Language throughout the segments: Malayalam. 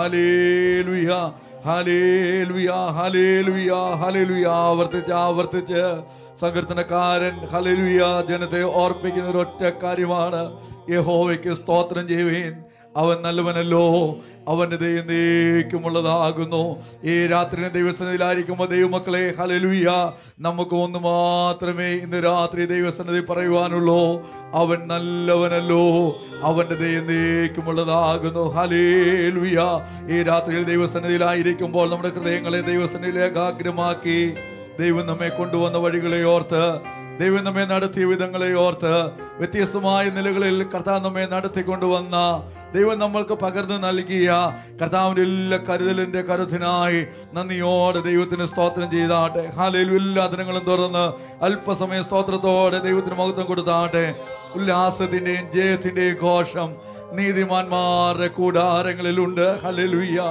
ഹലേലുയ ഹലേലുയ ഹലേലുയ ഹലേലുയ ആവർത്തിച്ച് ആവർത്തിച്ച് സങ്കീർത്തനക്കാരൻ ഹലേലുയ ജനത്തെ ഓർപ്പിക്കുന്ന ഒരു ഒറ്റ കാര്യമാണ് യഹോവയ്ക്ക് സ്തോത്രം ചെയ്യുവീൻ അവൻ നല്ലവനല്ലോ അവന്റെ ദൈവം നീക്കുമുള്ളതാകുന്നു ഈ രാത്രി ദൈവസന്നിധിയിലായിരിക്കുമ്പോൾ ദൈവമക്കളെ ഹലലുയ നമുക്ക് ഒന്ന് മാത്രമേ ഇന്ന് രാത്രി ദൈവസന്നിധി പറയുവാനുള്ളൂ അവൻ നല്ലവനല്ലോ അവന്റെ ദൈവം നീക്കുമുള്ളതാകുന്നു ഹലേലുയ ഈ രാത്രിയിൽ ദൈവസന്നിധിയിലായിരിക്കുമ്പോൾ നമ്മുടെ ഹൃദയങ്ങളെ ദൈവസന്നിധിയിൽ ഏകാഗ്രമാക്കി ദൈവം നമ്മെ കൊണ്ടുവന്ന വഴികളെ ഓർത്ത് ദൈവം നമ്മെ നടത്തിയ വിധങ്ങളെ ഓർത്ത് വ്യത്യസ്തമായ നിലകളിൽ കർത്താവ് നമ്മെ നടത്തിക്കൊണ്ടുവന്ന ദൈവം നമ്മൾക്ക് പകർന്നു നൽകിയ കർത്താവിൻ്റെ എല്ലാ കരുതലിൻ്റെ കരുത്തിനായി നന്ദിയോടെ ദൈവത്തിന് സ്തോത്രം ചെയ്താട്ടെ ഹാലയിലും എല്ലാ ദിനങ്ങളും തുറന്ന് അല്പസമയം സ്തോത്രത്തോടെ ദൈവത്തിന് മഹത്വം കൊടുത്താട്ടെ ഉല്ലാസത്തിൻ്റെയും ജയത്തിൻ്റെയും ഘോഷം നീതിമാന്മാരുടെ കൂടാരങ്ങളിലുണ്ട് ഹലലുയ്യ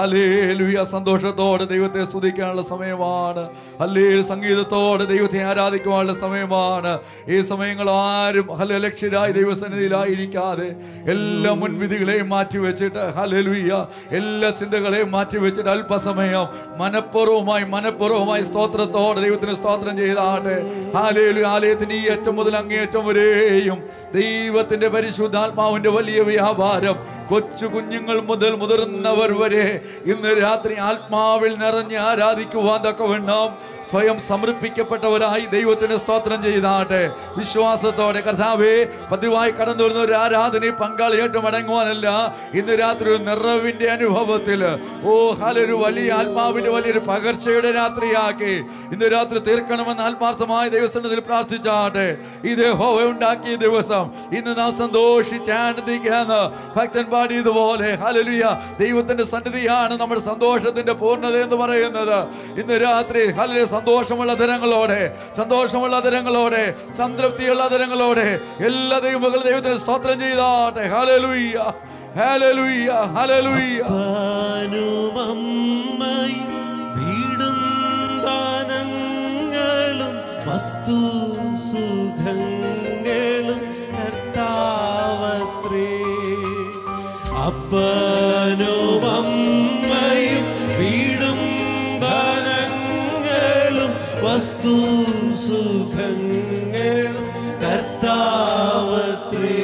ഹലേലുയ സന്തോഷത്തോടെ ദൈവത്തെ സ്തുതിക്കാനുള്ള സമയമാണ് ഹല്ലേ സംഗീതത്തോടെ ദൈവത്തെ ആരാധിക്കുവാനുള്ള സമയമാണ് ഈ സമയങ്ങൾ ആരും ഹല ലക്ഷ്യരായി ദൈവസന്നിധിയിലായിരിക്കാതെ എല്ലാ മുൻവിധികളെയും മാറ്റി വെച്ചിട്ട് ഹലലുയ്യ എല്ലാ ചിന്തകളെയും മാറ്റി വെച്ചിട്ട് അല്പസമയം മനഃപൂർവ്വമായി മനഃപൂർവ്വമായി സ്തോത്രത്തോടെ ദൈവത്തിന് സ്തോത്രം ചെയ്താട്ടെ ഹാലേലു ആലയത്തിന്റെ ഈ ഏറ്റവും മുതൽ അങ്ങേയറ്റം വരെയും ദൈവത്തിന്റെ പരിശുദ്ധാത്മാവിന്റെ വലിയ വ്യാപാരം കൊച്ചു കുഞ്ഞുങ്ങൾ മുതൽ മുതിർന്നവർ വരെ ഇന്ന് രാത്രി ആത്മാവിൽ നിറഞ്ഞ് ആരാധിക്കുവാൻ തക്കവണ്ണം സ്വയം സമർപ്പിക്കപ്പെട്ടവരായി ദൈവത്തിന് സ്തോത്രം ചെയ്താട്ടെ വിശ്വാസത്തോടെ കർത്താവേ പതിവായി കടന്നു വരുന്ന ഒരു ആരാധനയിൽ പങ്കാളിയായിട്ട് മടങ്ങുവാനല്ല ഇന്ന് രാത്രി ഒരു നിറവിന്റെ അനുഭവത്തിൽ ഓ ഹാലൊരു വലിയ ആത്മാവിന്റെ വലിയൊരു പകർച്ചയുടെ രാത്രിയാക്കി ഇന്ന് രാത്രി തീർക്കണമെന്ന് ആത്മാർത്ഥമായ ദൈവസന്നിധിയിൽ പ്രാർത്ഥിച്ചാട്ടെ ഇത് ഹോവ ഉണ്ടാക്കിയ ദിവസം ഇന്ന് നാം സന്തോഷിച്ച് ആനന്ദിക്കാന്ന് ഭക്തൻ പാടിയതുപോലെ ഹലലുയ ദൈവത്തിന്റെ സന്നിധിയാണ് നമ്മുടെ സന്തോഷത്തിന്റെ പൂർണ്ണത എന്ന് പറയുന്നത് ഇന്ന് രാത്രി ഹലല് സന്തോഷമുള്ള തരങ്ങളോടെ സന്തോഷമുള്ള തരങ്ങളോടെ സംതൃപ്തിയുള്ള തരങ്ങളോടെ എല്ലാ ദൈവമക്കളും ദൈവത്തിന് സ്തോത്രം ചെയ്താട്ടെ ഹലലുയ്യ ഹലലുയ്യ ഹലലുയ്യ താനുമമ്മയും വീടും ദാനങ്ങളും വസ്തു സുഖങ്ങളും കർത്താവത്രേ അപ്പനും അമ്മയും വീടും ദാനങ്ങളും വസ്തു സുഖങ്ങളും കർത്താവത്രേ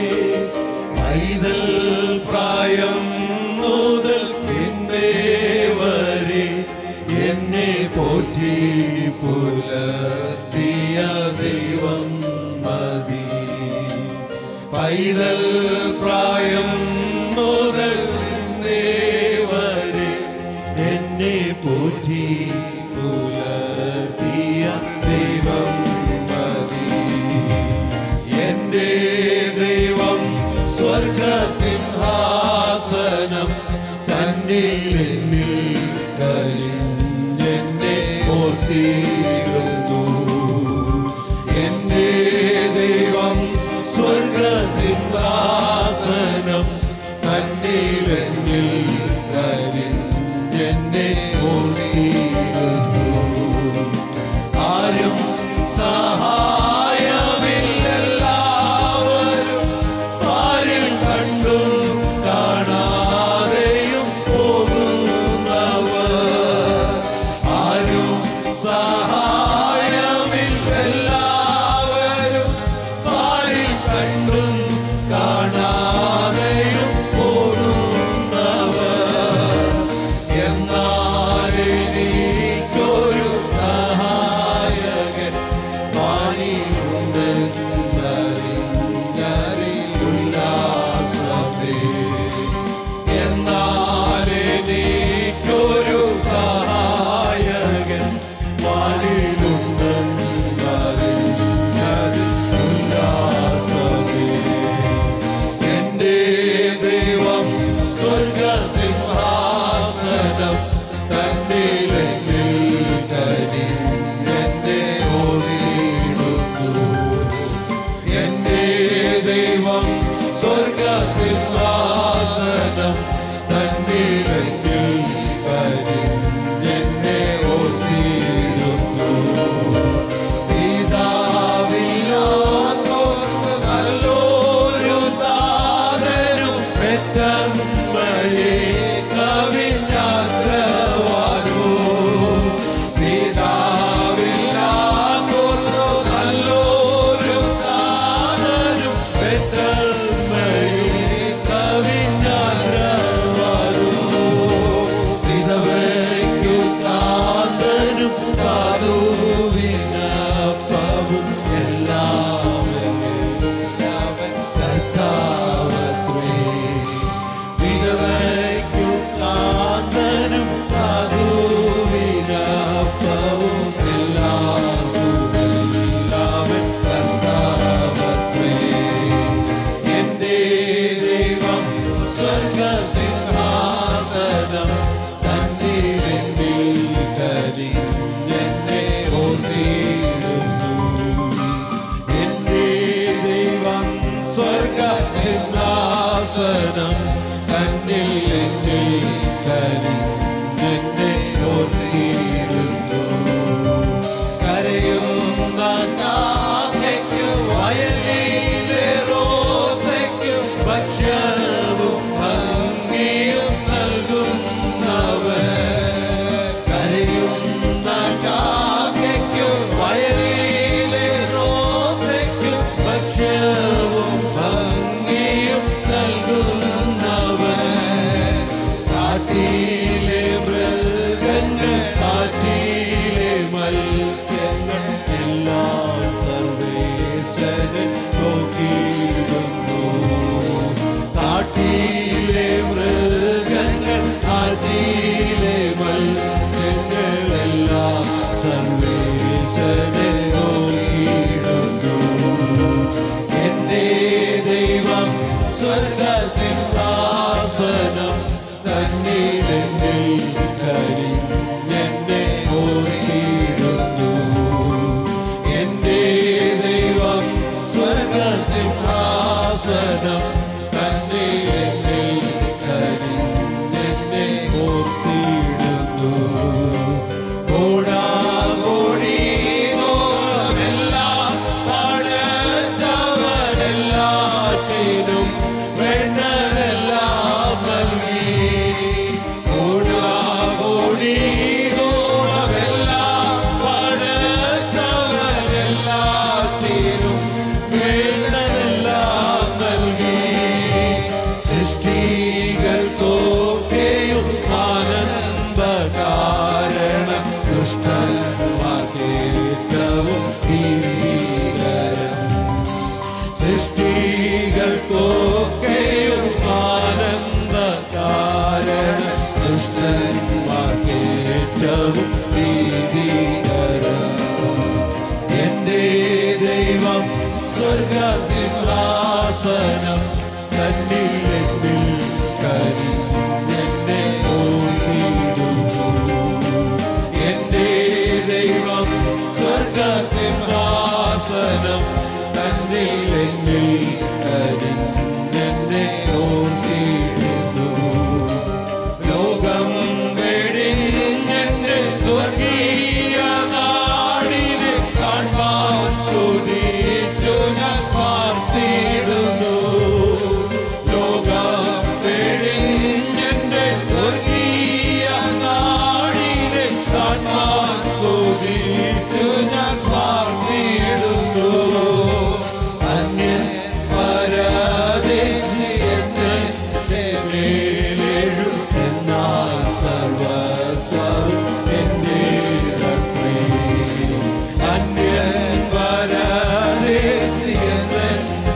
പൈതൽ പ്രായം മുതൽ ഇന്നേ വരെ എന്നെ പോറ്റി പുലർത്തിയ ദൈവം മതി പൈതൽ പ്രായം മുതൽ ഇന്നേ വരെ എന്നെ പോറ്റി പുലർത്തിയ ദൈവം മതി എന്റെ ദൈവം സ്വർഗസിംഹാസനം തന്നിൽ എന്നിൽ കഴിഞ്ഞെന്നെ ഓർത്തിടുന്നു എന്റെ ദൈവം സ്വർഗസിംഹാസനം തന്നിൽ എന്നിൽ കഴിഞ്ഞെന്നെ ഓർത്തിടുന്നു ആരും സഹായമില്ലെല്ലാവരും ആരും കണ്ടും കാണാതെയും പോകുന്നവർ ആരും സഹായമില്ലെല്ലാവരും ആരും കണ്ടും കാണാതെയും പോകുന്നവർ എന്നാൽ എനിക്കൊരു സഹായകൻ വാണിയുണ്ടെന്നറിഞ്ഞറിയുല്ലാസമേ എന്നാൽ എനിക്കൊരു സഹായകൻ വാണിയിലുണ്ടെന്നറിഞ്ഞറിയുല്ലാസമേ എന്റെ ദൈവം സ്വർഗസിംഹാസനം തന്റെ കരി എന്നെ ഓടിയിടുന്നു എന്റെ ദൈവം സ്വർഗസിംഹാസനം തന്റെ കരി എന്നെ ഓടിയിടുന്നു പിതാവില്ലാത്തോർക്ക് നല്ലൊരു താതനും പെറ്റമ്മയെ സിംഹാസനം തന്നിൽ എന്നിൽ കരിഞ്ഞെന്നെ ഓർത്തിരുന്നു കരയുന്ന കാക്കയ്ക്ക് വയലിലെ റോസയ്ക്കും ഭക്ഷ്യവും ഭംഗിയും നൽകുന്നവൻ കരയുന്ന കാക്കയ്ക്കും വയലിലെ റോസയ്ക്കും ഭക്ഷ്യവും ഭംഗിയും നൽകുന്നവൻ കാട്ടിലെ മൃഗങ്ങൾ കാറ്റിലെ മത്സ്യങ്ങൾ എല്ലാം സർവേശ്വരൻ നോക്കിയിരുന്നു കാട്ടിലെ മൃഗങ്ങൾ കാറ്റിലെ മത്സ്യങ്ങളെല്ലാം സർവേശ്വരൻ നോക്കിയിരുന്നു എന്റെ ദൈവം സ്വർഗ സിംഹാസനം തന്നിലെന്നിൽ കരിഞ്ഞെന്നെ ഓർത്തിടുന്നു എന്റെ ദൈവം സ്വർഗ സിംഹാസനം തന്നിലെന്നിൽ കരിഞ്ഞെന്നെ ഓർത്തിടുന്നു ഓടാകോടി ഓളമെല്ലാം പടച്ചവനെല്ലാറ്റിനും വേണ്ടതെല്ലാം നൽകി ഓടാകോടി ഓളമെല്ലാം പടച്ചവനെല്ലാറ്റിനും വേണ്ടതെല്ലാം നൽകി സൃഷ്ടികൾക്കൊക്കെയും ആനന്ദ കാരണം ദുഷ്ടമാർക്കേറ്റവും ഭീകരം സൃഷ്ടികൾക്കൊക്കെയും ആനന്ദ കാരണം ദുഷ്ടന്മാർക്കേറ്റവും ഭീകരം എന്റെ ദൈവം സ്വർഗസിംഹാസനം തന്നിൽ എന്നിൽ കരിഞ്ഞെന്നെ ഓർത്തിടുന്നു എന്റെ ദൈവം സ്വർഗസിംഹാസനം തന്നിൽ എന്നിൽ കരിഞ്ഞെന്നെ ഓർത്തിടുന്നു ലോകം വെടിഞ്ഞെന്റെ സ്വർഗീയ നാടിനെ കാണാൻ കൊതിച്ചു ഞാൻ പാർത്തിടുന്നു ലോകം വെടിഞ്ഞെന്റെ സ്വർഗീയ നാടിനെ കാണാൻ കൊതിച്ചു ഞാൻ പാർത്തിടുന്നു അന്യൻ പരദേശി എന്നെ മേലെഴുത്തെന്നാൽ സർവസ്വവും എന്നെ രക്ഷേ. അന്യൻ പരദേശി എന്നെ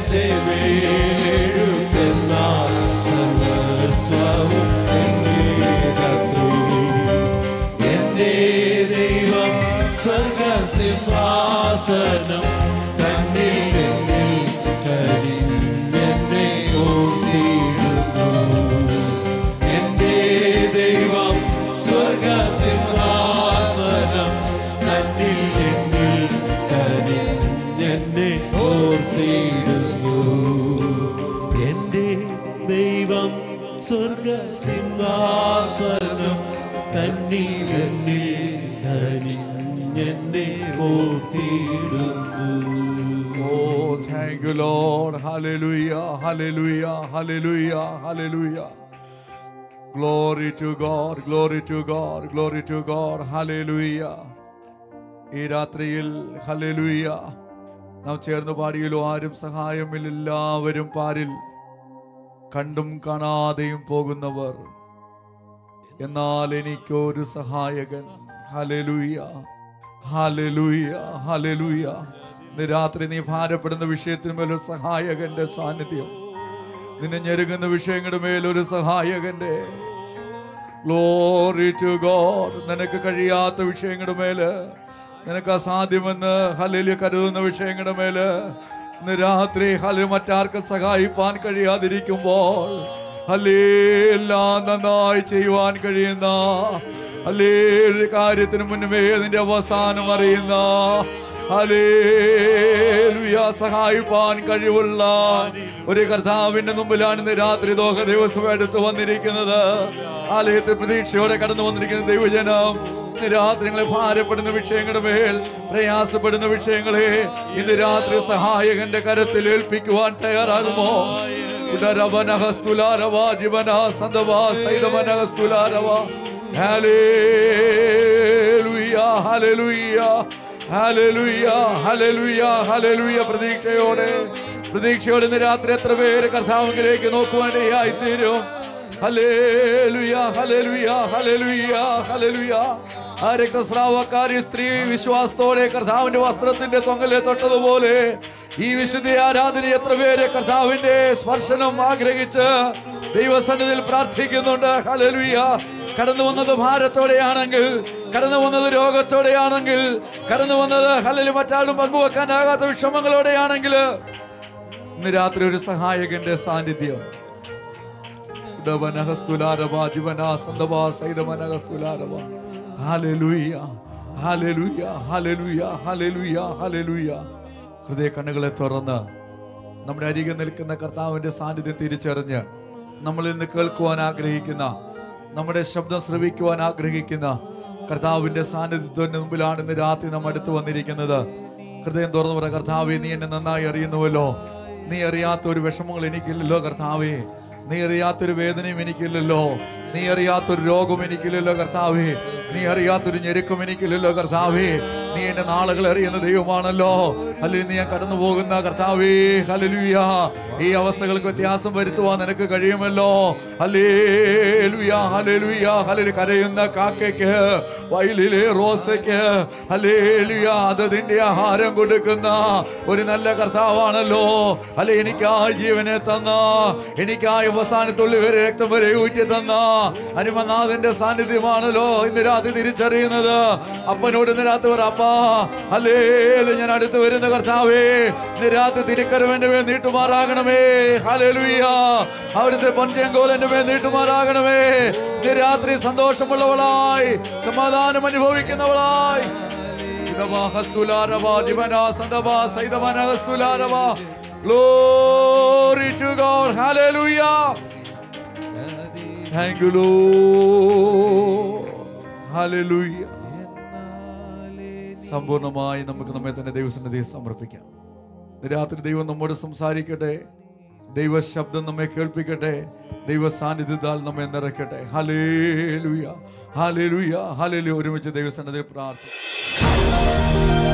മേലെഴുത്തെന്നാൽ സർവസ്വവും എന്നെ രക്ഷേ. എന്റെ ദൈവം സ്വർഗസിംഹാസനം തന്നിൽ എന്നിൽ കരിഞ്ഞെന്നെ ഓർത്തിടുന്നു എന്റെ ദൈവം സ്വർഗസിംഹാസനം തന്നിൽ എന്നിൽ കരിഞ്ഞെന്നെ ഓർത്തിടുന്നു എന്റെ ദൈവം സ്വർഗസിംഹാസനം തന്നിൽ എന്നിൽ കരിഞ്ഞെന്നെ ഓർത്തിടുന്നു Oh, thank you, Lord. Hallelujah, hallelujah, hallelujah, hallelujah. Glory to God, glory to God, glory to God, hallelujah. ഈ രാത്രിയിൽ ഹല്ലേലൂയ നാം ചേർന്ന് പാടിയല്ലോ ആരും സഹായമില്ല എല്ലാവരും പാരിൽ കണ്ടും കാണാതെയും പോകുന്നവർ എന്നാൽ എനിക്കൊരു സഹായകൻ ഹല്ലേലൂയ ഹല്ലേലൂയ ഹല്ലേലൂയ ഇന്ന് രാത്രി നീ ഭാരപ്പെടുന്ന വിഷയത്തിന് ഒരു സഹായകന്റെ സാന്നിധ്യം നിന്നെ ഞെരുങ്ങുന്ന വിഷയങ്ങളുടെ മേലൊരു സഹായകന്റെ ഗ്ലോറി ടു ഗോഡ് നിനക്ക് കഴിയാത്ത വിഷയങ്ങളുടെ മേല് നിനക്ക് അസാധ്യമെന്ന് ഹല്ലേലൂയ കരുതുന്ന വിഷയങ്ങളുടെ മേല് ഇന്ന് രാത്രി ഹല്ലേലൂയ മറ്റാർക്കും സഹായിപ്പാൻ കഴിയാതിരിക്കുമ്പോൾ ഹല്ലേ എല്ലാം നന്നായി ചെയ്യുവാൻ കഴിയുന്ന അല്ലേ ഒരു കാര്യത്തിന് മുന്നമേ അതിന്റെ അവസാനം അറിയുന്ന ഹല്ലേലൂയ സഹായിപ്പാൻ കഴിവുള്ള ഒരു കർത്താവിന്റെ മുമ്പിലാണ് ഇന്ന് രാത്രി ദോഹ ദിവസം എടുത്തു വന്നിരിക്കുന്നത് ആലയത്തിൽ പ്രതീക്ഷയോടെ കടന്നു വന്നിരിക്കുന്ന ദൈവജനം ഇന്ന് രാത്രി നിങ്ങളെ ഭാരപ്പെടുന്ന വിഷയങ്ങളുടെ മേൽ പ്രയാസപ്പെടുന്ന വിഷയങ്ങളെ ഇന്ന് രാത്രി സഹായകന്റെ കരത്തിൽ ഏൽപ്പിക്കുവാൻ തയ്യാറാകുമോ ഉദരവനഹസ്തുലാരവ ജീവന സന്തവ സൈതവനഹസ്തുലാരവ hallelujah hallelujah hallelujah hallelujah hallelujah പ്രതീക്ഷയോടെ പ്രതീക്ഷയോടെ ഇന്ന് രാത്രി എത്ര പേര് കർത്താവിലേക്ക് നോക്കുവാനിടയായി തീരും ഹല്ലേലൂയ ഹല്ലേലൂയ ഹല്ലേലൂയ ഹല്ലേലൂയ ആ രക്തസ്രാവക്കാരി സ്ത്രീ വിശ്വാസത്തോടെ കർത്താവിന്റെ വസ്ത്രത്തിന്റെ തൊങ്ങലെ തൊട്ടതുപോലെ ഈ വിശുദ്ധ ആരാധന എത്ര പേര് കർത്താവിന്റെ സ്പർശനം ആഗ്രഹിച്ച് ദൈവസന്നിധിയിൽ പ്രാർത്ഥിക്കുന്നുണ്ട് ഹല്ലേലൂയ കടന്നു വന്നത് ഭാരത്തോടെയാണെങ്കിൽ കടന്നു വന്നത് രോഗത്തോടെയാണെങ്കിൽ കടന്നു വന്നത് ഹല്ലേലു മറ്റാരും പങ്കുവെക്കാനാകാത്ത വിഷമങ്ങളോടെയാണെങ്കിൽ ഇന്ന് രാത്രി ഒരു സഹായകന്റെ സാന്നിധ്യം ഉടവനഹസ്തുലാരവ ജീവനാ സന്തവാ സൈതവനഹസ്തുലാരവ hallelujah hallelujah hallelujah hallelujah hallelujah ഹൃദയ കണ്ണുകളെ തുറന്ന് നമ്മുടെ അരികെ നിൽക്കുന്ന കർത്താവിന്റെ സാന്നിധ്യം തിരിച്ചറിഞ്ഞ് നമ്മളിൽ നിന്ന് കേൾക്കുവാൻ ആഗ്രഹിക്കുന്ന നമ്മുടെ ശബ്ദം ശ്രവിക്കുവാൻ ആഗ്രഹിക്കുന്ന കർത്താവിന്റെ സാന്നിധ്യത്തിന്റെ മുമ്പിലാണ് ഇന്ന് രാത്രി നാം അടുത്ത് വന്നിരിക്കുന്നത് ഹൃദയം തുറന്നു പറ കർത്താവെ നീ എന്നെ നന്നായി അറിയുന്നുവല്ലോ നീ അറിയാത്ത ഒരു വിഷമങ്ങൾ എനിക്കില്ലല്ലോ കർത്താവേ നീ അറിയാത്തൊരു വേദനയും എനിക്കില്ലല്ലോ നീ അറിയാത്തൊരു രോഗം എനിക്കില്ലല്ലോ കർത്താവേ നീ അറിയാത്തൊരു ഞെരുക്കം എനിക്കില്ലല്ലോ കർത്താവേ നീ എന്റെ നാളുകൾ അറിയുന്ന ദൈവമാണല്ലോ അല്ലെങ്കിൽ നീ ഞാൻ കടന്നു പോകുന്ന കർത്താവേ ഹല്ലേലൂയ ഈ അവസ്ഥകൾക്ക് വ്യത്യാസം വരുത്തുവാൻ നിനക്ക് കഴിയുമല്ലോ ഹല്ലേലൂയ ഹല്ലേലൂയ ഹല്ലേലൂയ കരയുന്ന കാക്കയ്ക്ക് വയലിലെ റോസയ്ക്ക് ഹല്ലേലൂയ അത് നിന്റെ ആഹാരം കൊടുക്കുന്ന ഒരു നല്ല കർത്താവാണല്ലോ അല്ലെ എനിക്കായി ജീവനെ തന്ന എനിക്കായി അവസാനത്തുള്ളി വരെ രക്തം വരെ ഊറ്റി തന്ന അനുമനാഥന്റെ സാന്നിധ്യമാണല്ലോ ഇന്ന് രാത്രി തിരിച്ചറിയുന്നത് അപ്പനോട് ഇന്ന് രാത്രി പറ അപ്പാ അല്ലേ ഞാൻ അടുത്ത് വരുന്ന കർത്താവേ ഇന്ന് രാത്രി തിരുക്കരവന്റെ മേൽ നീട്ടുമാറാകണമേ ഹല്ലേലൂയ അവിടുത്തെ പഞ്ചങ്കോലന്റെ മേൽ നീട്ടുമാറാകണമേ ഇന്ന് രാത്രി സന്തോഷമുള്ളവളായി സമാധാനം അനുഭവിക്കുന്നവളായി ഇടവാഹസ്തുലാരവ ജീവനാ സന്തവ സൈതവനഹസ്തുലാരവ Glory to God. Hallelujah. Thank you, Lord. Hallelujah. സമ്പൂർണമായി നമുക്ക് നമ്മെ തന്നെ ദൈവസന്നിധിയെ സമർപ്പിക്കാം ഇന്ന് രാത്രി ദൈവം നമ്മോട് സംസാരിക്കട്ടെ ദൈവ ശബ്ദം നമ്മെ കേൾപ്പിക്കട്ടെ ദൈവ സാന്നിധ്യത്താൽ നമ്മെ നിറയ്ക്കട്ടെ ഹലേലുയ ഹലേലുയ ഹലേലു ഒരുമിച്ച് ദൈവസന്നിധിയിൽ പ്രാർത്ഥിക്കും